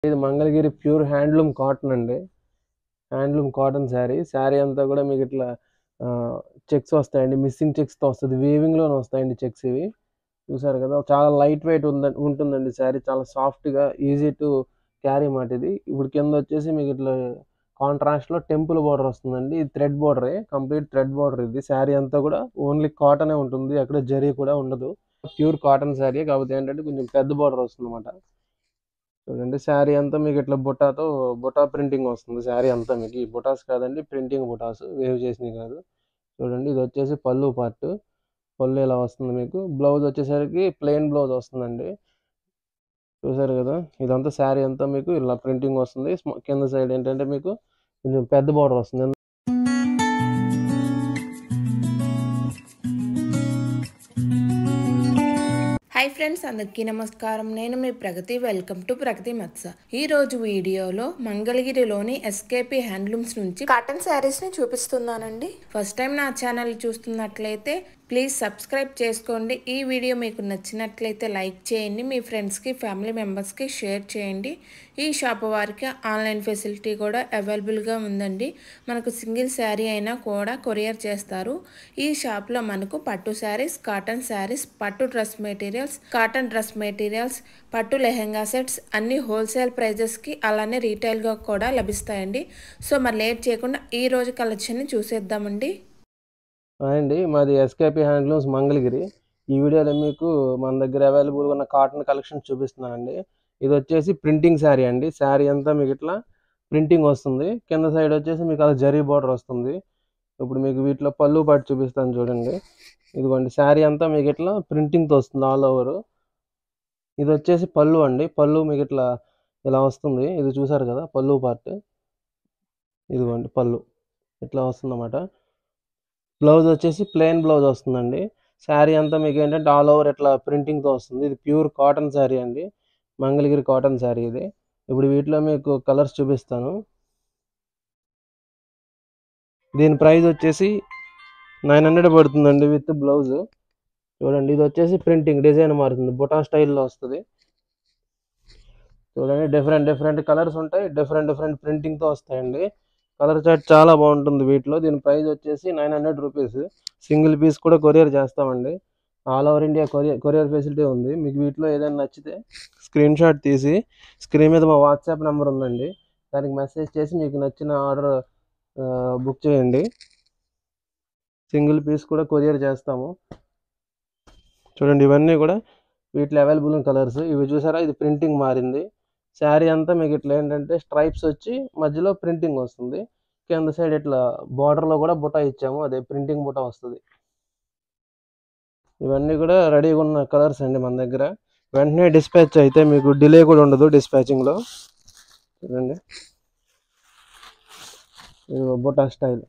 ఇది Mangalagiri pure handloom cotton అండి handloom cotton sari sari అంతా కూడా మీకు ఇట్లా చెక్స్ వస్తాయండి మిస్సింగ్ చెక్స్తో వస్తుంది వీవింగ్లోనే వస్తాయండి చెక్స్ ఇవి చూసారు కదా చాలా లైట్ వెయిట్ ఉంద ఉంటుందండి శారీ చాలా సాఫ్ట్గా ఈజీ టు క్యారీ మాట ఇది ఇప్పుడు కింద వచ్చేసి మీకు ఇట్లా కాంట్రాస్ట్లో టెంపుల్ బార్డర్ వస్తుందండి ఇది థ్రెడ్ బార్డరే కంప్లీట్ థ్రెడ్ బార్డర్ ఇది శారీ అంతా కూడా ఓన్లీ కాటనే ఉంటుంది అక్కడ జరీ కూడా ఉండదు ప్యూర్ కాటన్ శారీ కాకపోతే ఏంటంటే కొంచెం పెద్ద బార్డర్ వస్తుంది అనమాట చూడండి శారీ అంతా మీకు ఇట్లా బుట్టాతో బుటా ప్రింటింగ్ వస్తుంది శారీ అంతా మీకు ఈ బుటాస్ కాదండి ప్రింటింగ్ బుటాస్ వేవ్ చేసినవి కాదు చూడండి ఇది వచ్చేసి పళ్ళు పార్ట్ పళ్ళు ఇలా వస్తుంది మీకు బ్లౌజ్ వచ్చేసరికి ప్లెయిన్ బ్లౌజ్ వస్తుందండి చూసారు కదా ఇదంతా శారీ అంతా మీకు ఇలా ప్రింటింగ్ వస్తుంది స్మ- కింద సైడ్ ఏంటంటే మీకు కొంచెం పెద్ద బార్డర్ వస్తుంది హాయ్ ఫ్రెండ్స్ అందరికీ నమస్కారం నేను మీ ప్రగతి వెల్కమ్ టు ప్రగతి మత్స ఈ రోజు వీడియోలో మంగళగిరిలోని ఎస్కేపీ హ్యాండ్లూమ్స్ నుంచి కాటన్ శారీస్ ని చూపిస్తున్నానండి ఫస్ట్ టైం నా ఛానల్ చూస్తున్నట్లయితే ప్లీజ్ సబ్స్క్రైబ్ చేసుకోండి ఈ వీడియో మీకు నచ్చినట్లయితే లైక్ చేయండి మీ ఫ్రెండ్స్కి ఫ్యామిలీ మెంబర్స్కి షేర్ చేయండి ఈ షాప్ వారికి ఆన్లైన్ ఫెసిలిటీ కూడా అవైలబుల్గా ఉందండి మనకు సింగిల్ శారీ అయినా కూడా కొరియర్ చేస్తారు ఈ షాప్లో మనకు పట్టు శారీస్ కాటన్ శారీస్ పట్టు dress materials cotton dress materials పట్టు లెహెంగా సెట్స్ అన్ని హోల్సేల్ ప్రైజెస్కి అలానే రీటైల్గా కూడా లభిస్తాయండి సో మరి లేట్ చేయకుండా ఈ రోజు కలెక్షన్ని చూసేద్దామండి అండి మాది ఎస్కేపీ హ్యాండ్లూమ్స్ మంగళగిరి ఈ వీడియోలో మీకు మన దగ్గర అవైలబుల్గా ఉన్న కాటన్ కలెక్షన్ చూపిస్తున్నానండి ఇది వచ్చేసి ప్రింటింగ్ శారీ అండి శారీ అంతా మీకు ఇట్లా ప్రింటింగ్ వస్తుంది కింద సైడ్ వచ్చేసి మీకు అలా జరీ బార్డర్ వస్తుంది ఇప్పుడు మీకు వీటిలో పళ్ళు పాటు చూపిస్తాను చూడండి ఇదిగోండి శారీ అంతా మీకు ఇట్లా ప్రింటింగ్తో వస్తుంది ఆల్ ఓవర్ ఇది వచ్చేసి పళ్ళు అండి పళ్ళు మీకు ఇట్లా ఇలా వస్తుంది ఇది చూసారు కదా పళ్ళు పార్ట్ ఇదిగోండి పళ్ళు ఇట్లా వస్తుంది అన్నమాట బ్లౌజ్ వచ్చేసి ప్లెయిన్ బ్లౌజ్ వస్తుందండి శారీ అంతా మీకు ఏంటంటే ఆల్ ఓవర్ ఇట్లా ప్రింటింగ్తో వస్తుంది ఇది ప్యూర్ కాటన్ శారీ అండి మంగళగిరి కాటన్ శారీ ఇది ఇప్పుడు వీటిలో మీకు కలర్స్ చూపిస్తాను దీని ప్రైస్ వచ్చేసి నైన్ హండ్రెడ్ పడుతుందండి విత్ బ్లౌజ్ చూడండి ఇది వచ్చేసి ప్రింటింగ్ డిజైన్ మారుతుంది బుటా స్టైల్లో వస్తుంది చూడండి డిఫరెంట్ డిఫరెంట్ కలర్స్ ఉంటాయి డిఫరెంట్ డిఫరెంట్ ప్రింటింగ్తో వస్తాయండి కలర్ చార్ట్ చాలా బాగుంటుంది వీటిలో దీని ప్రైస్ వచ్చేసి nine hundred rupees single piece కూడా కొరియర్ చేస్తామండి all over India courier courier facility ఉంది మీకు వీటిలో ఏదైనా నచ్చితే స్క్రీన్ షాట్ తీసి స్క్రీన్ మీద మా వాట్సాప్ నెంబర్ ఉందండి దానికి మెసేజ్ చేసి మీకు నచ్చిన ఆర్డర్ బుక్ చేయండి సింగిల్ పీస్ కూడా కొరియర్ చేస్తాము చూడండి ఇవన్నీ కూడా వీటిలో అవైలబుల్ కలర్స్ ఇవి చూసారా ఇది ప్రింటింగ్ మారింది శారీ అంతా మీకు ఇట్లా ఏంటంటే స్ట్రైప్స్ వచ్చి మధ్యలో ప్రింటింగ్ వస్తుంది కింద సైడ్ ఇట్లా బార్డర్లో కూడా బుట్ట ఇచ్చాము అదే ప్రింటింగ్ బుట్ట వస్తుంది ఇవన్నీ కూడా రెడీగా ఉన్న కలర్స్ అండి మన దగ్గర వెంటనే డిస్పాచ్ అయితే మీకు డిలే కూడా ఉండదు డిస్పాచింగ్లో చూడండి ఇది బుట్ట స్టైల్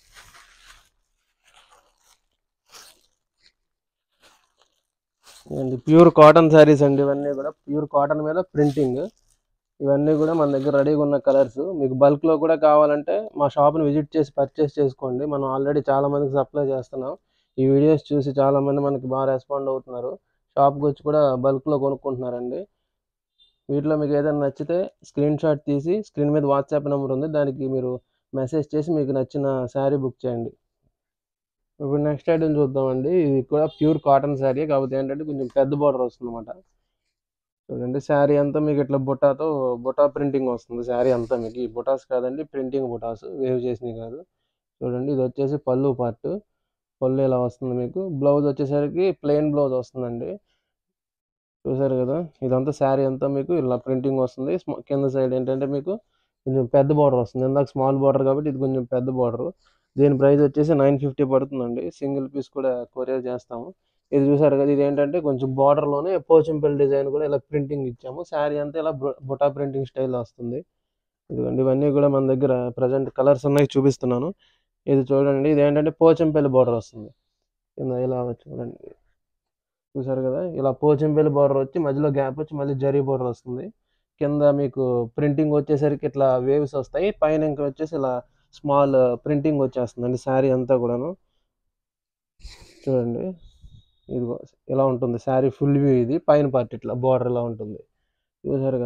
అండి ప్యూర్ కాటన్ శారీస్ అండి ఇవన్నీ కూడా ప్యూర్ కాటన్ మీద ప్రింటింగ్ ఇవన్నీ కూడా మన దగ్గర రెడీగా ఉన్న కలర్స్ మీకు బల్క్లో కూడా కావాలంటే మా షాప్ని విజిట్ చేసి పర్చేస్ చేసుకోండి మనం ఆల్రెడీ చాలా మందికి సప్లై చేస్తున్నాం ఈ వీడియోస్ చూసి చాలా మంది మనకి బాగా రెస్పాండ్ అవుతున్నారు షాప్కి వచ్చి కూడా బల్క్లో కొనుక్కుంటున్నారండి వీటిలో మీకు ఏదైనా నచ్చితే స్క్రీన్ షాట్ తీసి స్క్రీన్ మీద వాట్సాప్ నెంబర్ ఉంది దానికి మీరు మెసేజ్ చేసి మీకు నచ్చిన శారీ బుక్ చేయండి ఇప్పుడు నెక్స్ట్ ఐటమ్ చూద్దామండి ఇది కూడా ప్యూర్ కాటన్ శారీ కాకపోతే ఏంటంటే కొంచెం పెద్ద బార్డర్ వస్తుంది అనమాట చూడండి శారీ అంతా మీకు ఇట్లా బుటాతో బుటా ప్రింటింగ్ వస్తుంది శారీ అంతా మీకు ఈ బుటాస్ కాదండి ప్రింటింగ్ బుటాస్ వేవ్ చేసినవి కాదు చూడండి ఇది వచ్చేసి పళ్ళు పార్ట్ పళ్ళు ఇలా వస్తుంది మీకు బ్లౌజ్ వచ్చేసరికి ప్లెయిన్ బ్లౌజ్ వస్తుందండి చూసారు కదా ఇదంతా శారీ అంతా మీకు ఇలా ప్రింటింగ్ వస్తుంది స్మ- కింద సైడ్ ఏంటంటే మీకు కొంచెం పెద్ద బార్డర్ వస్తుంది ఇందాక స్మాల్ బార్డర్ కాబట్టి ఇది కొంచెం పెద్ద బార్డర్ దీని ప్రైస్ వచ్చేసి నైన్ ఫిఫ్టీ పడుతుందండి సింగిల్ పీస్ కూడా కొరియర్ చేస్తాము ఇది చూసారు కదా ఇది ఏంటంటే కొంచెం బార్డర్లోనే పోచంపల్లి డిజైన్ కూడా ఇలా ప్రింటింగ్ ఇచ్చాము శారీ అంతా ఇలా బు- బుటా ప్రింటింగ్ స్టైల్ వస్తుంది ఇదిగోండి ఇవన్నీ కూడా మన దగ్గర ప్రజెంట్ కలర్స్ ఉన్నాయి చూపిస్తున్నాను ఇది చూడండి ఇది ఏంటంటే పోచంపల్లి బార్డర్ వస్తుంది కింద ఇలా చూడండి చూసారు కదా ఇలా పోచంపల్లి బార్డర్ వచ్చి మధ్యలో గ్యాప్ వచ్చి మళ్ళీ జరీ బార్డర్ వస్తుంది కింద మీకు ప్రింటింగ్ వచ్చేసరికి ఇట్లా వేవ్స్ వస్తాయి పైన ఇంకా వచ్చేసి ఇలా స్మాల్ ప్రింటింగ్ వచ్చేస్తుందండి శారీ అంతా కూడాను చూడండి ఇదిగో ఇలా ఉంటుంది శారీ ఫుల్ వ్యూ ఇది పైన పార్ట్ ఇట్లా బార్డర్ ఇలా ఉంటుంది చూసారు కదా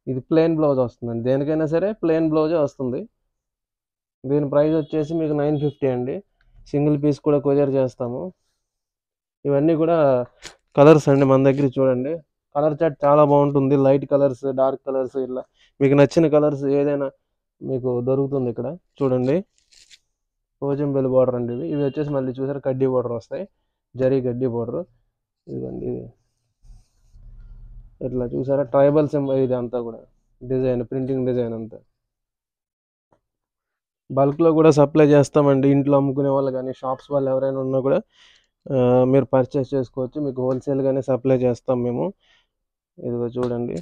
ఇది ప్లెయిన్ బ్లౌజ్ వస్తుందండి దేనికైనా సరే ప్లెయిన్ బ్లౌజే వస్తుంది దీని ప్రైస్ వచ్చేసి మీకు నైన్ ఫిఫ్టీ అండి సింగిల్ పీస్ కూడా కొరియర్ చేస్తాము ఇవన్నీ కూడా కలర్స్ అండి మన దగ్గర చూడండి కలర్ చార్ట్ చాలా బాగుంటుంది లైట్ కలర్స్ డార్క్ కలర్స్ ఇట్లా మీకు నచ్చిన కలర్స్ ఏదైనా మీకు దొరుకుతుంది ఇక్కడ చూడండి పోచంపల్లి బార్డర్ అండి ఇవి ఇవి వచ్చేసి మళ్ళీ చూసారు కడ్డీ బార్డర్ వస్తాయి జరీ కడ్డీ బార్డర్ ఇదిగోండి ఇది ఇట్లా చూసారా ట్రైబల్ సింబల్ ఇది అంతా కూడా డిజైన్ ప్రింటింగ్ డిజైన్ అంతా బల్క్లో కూడా సప్లై చేస్తామండి ఇంట్లో అమ్ముకునే వాళ్ళు కానీ షాప్స్ వాళ్ళు ఎవరైనా ఉన్నా కూడా ఆ, మీరు పర్చేస్ చేసుకోవచ్చు మీకు హోల్సేల్గానే సప్లై చేస్తాం మేము ఇదిగో చూడండి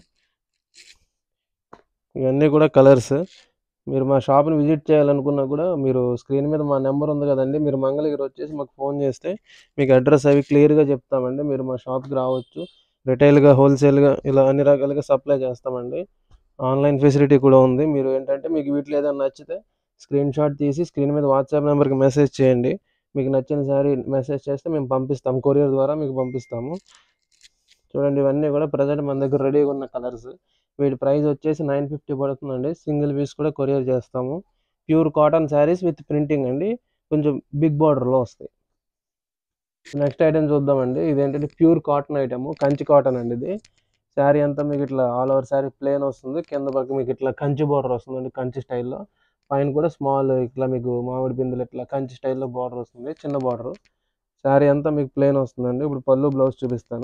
ఇవన్నీ కూడా కలర్స్ మీరు మా షాప్ని విజిట్ చేయాలనుకున్నా కూడా మీరు స్క్రీన్ మీద మా నెంబర్ ఉంది కదండి మీరు మంగళగిరి వచ్చేసి మాకు ఫోన్ చేస్తే మీకు అడ్రస్ అవి క్లియర్గా చెప్తామండి మీరు మా షాప్కి రావచ్చు రిటైల్గా హోల్సేల్గా ఇలా అన్ని రకాలుగా సప్లై చేస్తామండి ఆన్లైన్ ఫెసిలిటీ కూడా ఉంది మీరు ఏంటంటే మీకు వీటిలో ఏదైనా నచ్చితే స్క్రీన్ షాట్ తీసి స్క్రీన్ మీద వాట్సాప్ నెంబర్కి మెసేజ్ చేయండి మీకు నచ్చిన సారీ మెసేజ్ చేస్తే మేము పంపిస్తాం కొరియర్ ద్వారా మీకు పంపిస్తాము చూడండి ఇవన్నీ కూడా ప్రజెంట్ మన దగ్గర రెడీగా ఉన్న కలర్స్ వీటి ప్రైస్ వచ్చేసి నైన్ ఫిఫ్టీ పడుతుందండి సింగిల్ పీస్ కూడా కొరియర్ చేస్తాము pure cotton saris with printing అండి కొంచెం బిగ్ బార్డర్లో వస్తాయి నెక్స్ట్ ఐటమ్ చూద్దామండి ఇదేంటంటే pure cotton item Kanchi cotton అండి ఇది శారీ అంతా మీకు ఇట్లా ఆల్ ఓవర్ శారీ ప్లేన్ వస్తుంది కింద పక్క మీకు ఇట్లా కంచి బార్డర్ వస్తుందండి కంచి స్టైల్లో పైన కూడా స్మాల్ ఇట్లా మీకు మామిడి బిందులు ఇట్లా కంచి స్టైల్లో బార్డర్ వస్తుంది చిన్న బార్డర్ శారీ అంతా మీకు ప్లేన్ వస్తుందండి ఇప్పుడు పళ్ళు బ్లౌజ్ చూపిస్తాను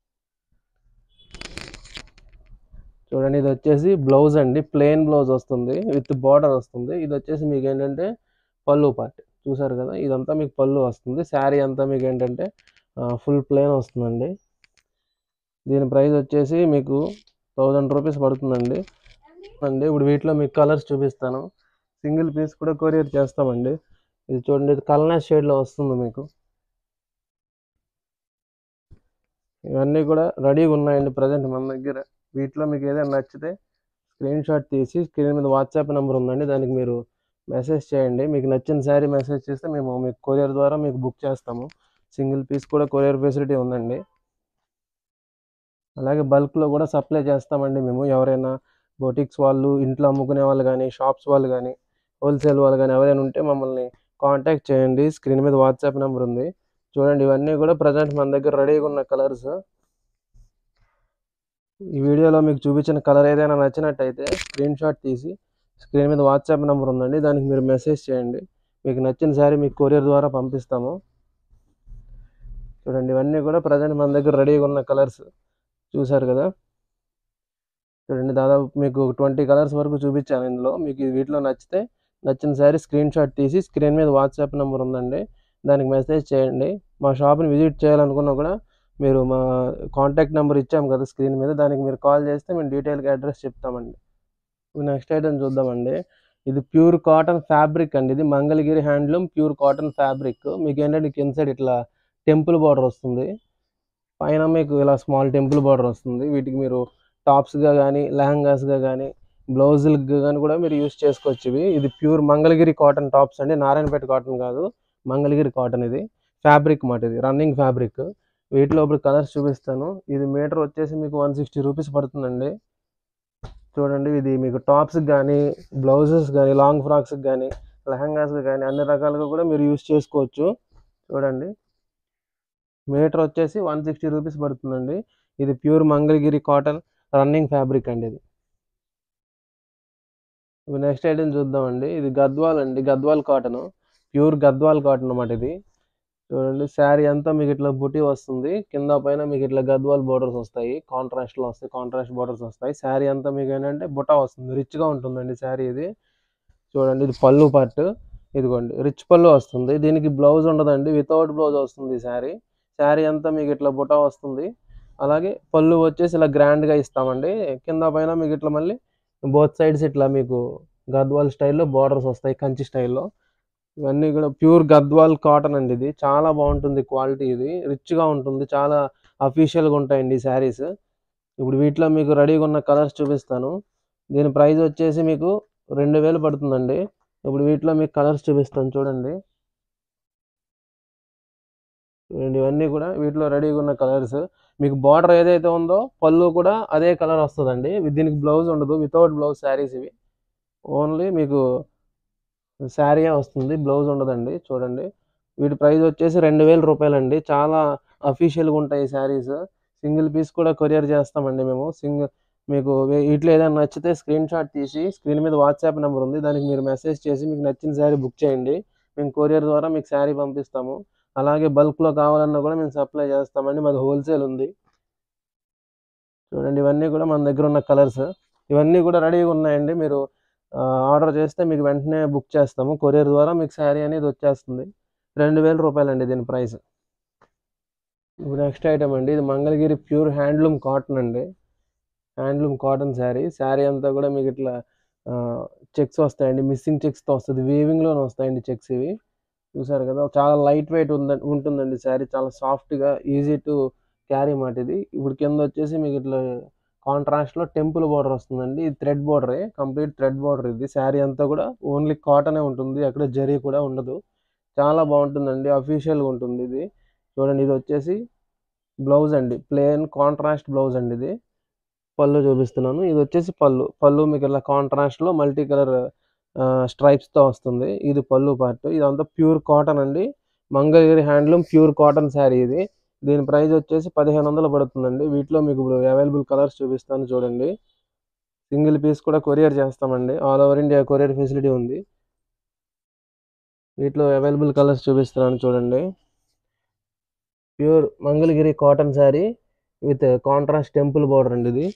చూడండి ఇది వచ్చేసి బ్లౌజ్ అండి ప్లెయిన్ బ్లౌజ్ వస్తుంది విత్ బార్డర్ వస్తుంది ఇది వచ్చేసి మీకు ఏంటంటే పళ్ళు పార్ట్ చూసారు కదా ఇదంతా మీకు పళ్ళు వస్తుంది శారీ అంతా మీకు ఏంటంటే ఫుల్ ప్లెయిన్ వస్తుందండి దీని ప్రైస్ వచ్చేసి మీకు థౌజండ్ రూపీస్ పడుతుందండి అండి ఇప్పుడు వీటిలో మీకు కలర్స్ చూపిస్తాను సింగిల్ పీస్ కూడా కొరియర్ చేస్తామండి ఇది చూడండి ఇది కల్నా షేడ్లో వస్తుంది మీకు ఇవన్నీ కూడా రెడీగా ఉన్నాయండి ప్రజెంట్ మన దగ్గర వీటిలో మీకు ఏదైనా నచ్చితే స్క్రీన్ షాట్ తీసి స్క్రీన్ మీద వాట్సాప్ నెంబర్ ఉందండి దానికి మీరు మెసేజ్ చేయండి మీకు నచ్చిన శారీ మెసేజ్ చేస్తే మేము మీకు కొరియర్ ద్వారా మీకు బుక్ చేస్తాము సింగిల్ పీస్ కూడా కొరియర్ ఫెసిలిటీ ఉందండి అలాగే బల్క్లో కూడా సప్లై చేస్తామండి మేము ఎవరైనా బొటిక్స్ వాళ్ళు ఇంట్లో అమ్ముకునే వాళ్ళు కానీ షాప్స్ వాళ్ళు కానీ హోల్సేల్ వాళ్ళు కానీ ఎవరైనా ఉంటే మమ్మల్ని కాంటాక్ట్ చేయండి స్క్రీన్ మీద వాట్సాప్ నెంబర్ ఉంది చూడండి ఇవన్నీ కూడా ప్రజెంట్ మన దగ్గర రెడీగా ఉన్న కలర్స్ ఈ వీడియోలో మీకు చూపించిన కలర్ ఏదైనా నచ్చినట్టయితే స్క్రీన్ షాట్ తీసి స్క్రీన్ మీద వాట్సాప్ నెంబర్ ఉందండి దానికి మీరు మెసేజ్ చేయండి మీకు నచ్చిన శారీ మీకు కొరియర్ ద్వారా పంపిస్తాము చూడండి ఇవన్నీ కూడా ప్రజెంట్ మన దగ్గర రెడీగా ఉన్న కలర్స్ చూసారు కదా చూడండి దాదాపు మీకు ట్వంటీ కలర్స్ వరకు చూపించాను ఇందులో మీకు ఈ వీటిలో నచ్చితే నచ్చిన శారీ స్క్రీన్ షాట్ తీసి స్క్రీన్ మీద వాట్సాప్ నెంబర్ ఉందండి దానికి మెసేజ్ చేయండి మా షాప్ని విజిట్ చేయాలనుకున్నా కూడా మీరు మా కాంటాక్ట్ నెంబర్ ఇచ్చాం కదా స్క్రీన్ మీద దానికి మీరు కాల్ చేస్తే మేము డీటెయిల్గా అడ్రస్ చెప్తామండి నెక్స్ట్ ఐటమ్ చూద్దామండి ఇది ప్యూర్ కాటన్ ఫ్యాబ్రిక్ అండి ఇది Mangalagiri handloom pure cotton fabric మీకు ఏంటంటే కింద సైడ్ ఇట్లా టెంపుల్ బార్డర్ వస్తుంది పైన మీకు ఇలా స్మాల్ టెంపుల్ బార్డర్ వస్తుంది వీటికి మీరు టాప్స్గా కానీ లెహంగాస్గా కానీ బ్లౌజులకు కానీ కూడా మీరు యూస్ చేసుకోవచ్చు ఇవి ఇది ప్యూర్ మంగళగిరి కాటన్ టాప్స్ అండి నారాయణపేట కాటన్ కాదు మంగళగిరి కాటన్ ఇది ఫ్యాబ్రిక్ మాట ఇది రన్నింగ్ ఫ్యాబ్రిక్ వీటిలో ఇప్పుడు కలర్స్ చూపిస్తాను ఇది మీటర్ వచ్చేసి మీకు వన్ సిక్స్టీ రూపీస్ పడుతుందండి చూడండి ఇది మీకు టాప్స్కి కానీ బ్లౌజెస్ కానీ లాంగ్ ఫ్రాక్స్కి కానీ లెహంగాస్కి కానీ అన్ని రకాలుగా కూడా మీరు యూస్ చేసుకోవచ్చు చూడండి మీటర్ వచ్చేసి వన్ సిక్స్టీ రూపీస్ పడుతుందండి ఇది pure Mangalagiri cotton running fabric అండి ఇది ఇప్పుడు నెక్స్ట్ ఐటమ్ చూద్దామండి ఇది గద్వాల్ అండి Gadwal cotton pure Gadwal cotton అన్నమాట ఇది చూడండి శారీ అంతా మీకు ఇట్లా బుటీ వస్తుంది కింద పైన మీకు ఇట్లా గద్వాల్ బోర్డర్స్ వస్తాయి కాంట్రాస్ట్లో వస్తాయి కాంట్రాస్ట్ బోర్డర్స్ వస్తాయి శారీ అంతా మీకు ఏంటంటే బుటా వస్తుంది రిచ్గా ఉంటుందండి శారీ ఇది చూడండి ఇది పళ్ళు పార్ట్ ఇదిగోండి రిచ్ పళ్ళు వస్తుంది దీనికి బ్లౌజ్ ఉండదండి వితౌట్ బ్లౌజ్ వస్తుంది ఈ శారీ శారీ అంతా మీకు ఇట్లా బుటా వస్తుంది అలాగే పళ్ళు వచ్చేసి ఇలా గ్రాండ్గా ఇస్తామండి కింద పైన మీకు ఇట్లా మళ్ళీ బోత్ సైడ్స్ ఇట్లా మీకు గద్వాల్ స్టైల్లో బార్డర్స్ వస్తాయి కంచి స్టైల్లో ఇవన్నీ కూడా ప్యూర్ గద్వాల్ కాటన్ అండి ఇది చాలా బాగుంటుంది క్వాలిటీ ఇది రిచ్గా ఉంటుంది చాలా అఫీషియల్గా ఉంటాయండి ఈ శారీస్ ఇప్పుడు వీటిలో మీకు రెడీగా ఉన్న కలర్స్ చూపిస్తాను దీని ప్రైస్ వచ్చేసి మీకు రెండు వేలు పడుతుందండి ఇప్పుడు వీటిలో మీకు కలర్స్ చూపిస్తాను చూడండి చూడండి ఇవన్నీ కూడా వీటిలో రెడీగా ఉన్న కలర్స్ మీకు బార్డర్ ఏదైతే ఉందో పళ్ళు కూడా అదే కలర్ వస్తుందండి వి- దీనికి బ్లౌజ్ ఉండదు వితౌట్ బ్లౌజ్ శారీస్ ఇవి ఓన్లీ మీకు శారీ వస్తుంది బ్లౌజ్ ఉండదండి చూడండి వీటి ప్రైస్ వచ్చేసి రెండు వేల రూపాయలండి చాలా అఫీషియల్గా ఉంటాయి శారీస్ సింగిల్ పీస్ కూడా కొరియర్ చేస్తామండి మేము సింగిల్ మీకు వే- వీటిలో ఏదైనా నచ్చితే స్క్రీన్ షాట్ తీసి స్క్రీన్ మీద వాట్సాప్ నెంబర్ ఉంది దానికి మీరు మెసేజ్ చేసి మీకు నచ్చిన శారీ బుక్ చేయండి మేము కొరియర్ ద్వారా మీకు శారీ పంపిస్తాము అలాగే బల్క్లో కావాలన్నా కూడా మేము సప్లై చేస్తామండి మాది హోల్సేల్ ఉంది చూడండి ఇవన్నీ కూడా మన దగ్గర ఉన్న కలర్స్ ఇవన్నీ కూడా రెడీగా ఉన్నాయండి మీరు ఆర్డర్ చేస్తే మీకు వెంటనే బుక్ చేస్తాము కొరియర్ ద్వారా మీకు శారీ అనేది వచ్చేస్తుంది రెండు వేల రూపాయలండి దీని ప్రైస్ ఇప్పుడు నెక్స్ట్ ఐటమ్ అండి ఇది మంగళగిరి ప్యూర్ హ్యాండ్లూమ్ కాటన్ అండి హ్యాండ్లూమ్ కాటన్ శారీ శారీ అంతా కూడా మీకు ఇట్లా చెక్స్ వస్తాయండి మిస్సింగ్ చెక్స్తో వస్తుంది వీవింగ్లోనే వస్తాయండి చెక్స్ ఇవి చూసారు కదా చాలా లైట్ వెయిట్ ఉంద ఉంటుందండి శారీ చాలా సాఫ్ట్గా ఈజీ టు క్యారీ మాట ఇది ఇప్పుడు కింద వచ్చేసి మీకు ఇట్లా కాంట్రాస్ట్లో టెంపుల్ బార్డర్ వస్తుందండి ఇది థ్రెడ్ బార్డరే కంప్లీట్ థ్రెడ్ బార్డర్ ఇది శారీ అంతా కూడా ఓన్లీ కాటనే ఉంటుంది అక్కడ జరీ కూడా ఉండదు చాలా బాగుంటుందండి అఫీషియల్గా ఉంటుంది ఇది చూడండి ఇది వచ్చేసి బ్లౌజ్ అండి ప్లెయిన్ కాంట్రాస్ట్ బ్లౌజ్ అండి ఇది పళ్ళు చూపిస్తున్నాను ఇది వచ్చేసి పళ్ళు పళ్ళు మీకు ఇలా కాంట్రాస్ట్లో మల్టీ కలర్ స్ట్రైప్స్తో వస్తుంది ఇది పళ్ళు పార్ట్ ఇదంతా ప్యూర్ కాటన్ అండి Mangalagiri handloom pure cotton sari ఇది దీని ప్రైస్ వచ్చేసి పదిహేను వందలు పడుతుందండి వీటిలో మీకు ఇప్పుడు అవైలబుల్ కలర్స్ చూపిస్తాను చూడండి సింగిల్ పీస్ కూడా కొరియర్ చేస్తామండి all over India courier facility ఉంది వీటిలో అవైలబుల్ కలర్స్ చూపిస్తున్నాను చూడండి pure Mangalagiri cotton sari with contrast temple border అండి ఇది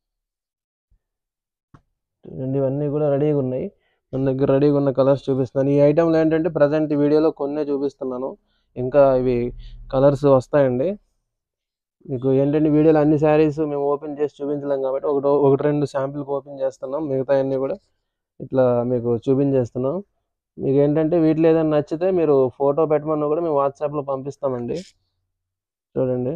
చూడండి ఇవన్నీ కూడా రెడీగా ఉన్నాయి మన దగ్గర రెడీగా ఉన్న కలర్స్ చూపిస్తున్నాను ఈ ఐటెంలు ఏంటంటే ప్రజెంట్ ఈ వీడియోలో కొన్నే చూపిస్తున్నాను ఇంకా ఇవి కలర్స్ వస్తాయండి మీకు ఏంటంటే వీడియోలో అన్ని శారీస్ మేము ఓపెన్ చేసి చూపించలేం కాబట్టి ఒకటి ఒకటి రెండు శాంపిల్కి ఓపెన్ చేస్తున్నాం మిగతా అన్నీ కూడా ఇట్లా మీకు చూపించేస్తున్నాం మీకు ఏంటంటే వీటిలో ఏదైనా నచ్చితే మీరు ఫోటో పెట్టమన్నా కూడా మేము వాట్సాప్లో పంపిస్తామండి చూడండి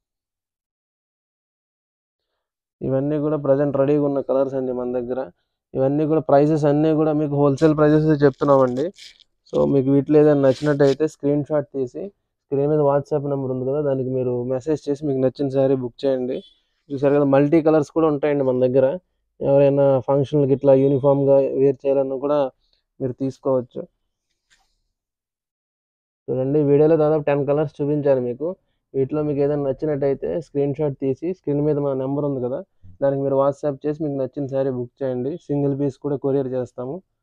ఇవన్నీ కూడా ప్రజెంట్ రెడీగా ఉన్న కలర్స్ అండి మన దగ్గర ఇవన్నీ కూడా ప్రైజెస్ అన్నీ కూడా మీకు హోల్సేల్ ప్రైజెస్ చెప్తున్నామండి సో మీకు వీటిలో ఏదైనా నచ్చినట్టయితే స్క్రీన్ షాట్ తీసి స్క్రీన్ మీద వాట్సాప్ నెంబర్ ఉంది కదా దానికి మీరు మెసేజ్ చేసి మీకు నచ్చిన శారీ బుక్ చేయండి చూసారు కదా మల్టీ కలర్స్ కూడా ఉంటాయండి మన దగ్గర ఎవరైనా ఫంక్షన్లకి ఇట్లా యూనిఫామ్గా వేర్ చేయాలన్నా కూడా మీరు తీసుకోవచ్చు చూడండి వీడియోలో దాదాపు టెన్ కలర్స్ చూపించాను మీకు వీటిలో మీకు ఏదైనా నచ్చినట్టయితే స్క్రీన్ షాట్ తీసి స్క్రీన్ మీద మా నెంబర్ ఉంది కదా దానికి మీరు వాట్సాప్ చేసి మీకు నచ్చిన శారీ బుక్ చేయండి సింగిల్ పీస్ కూడా కొరియర్ చేస్తాము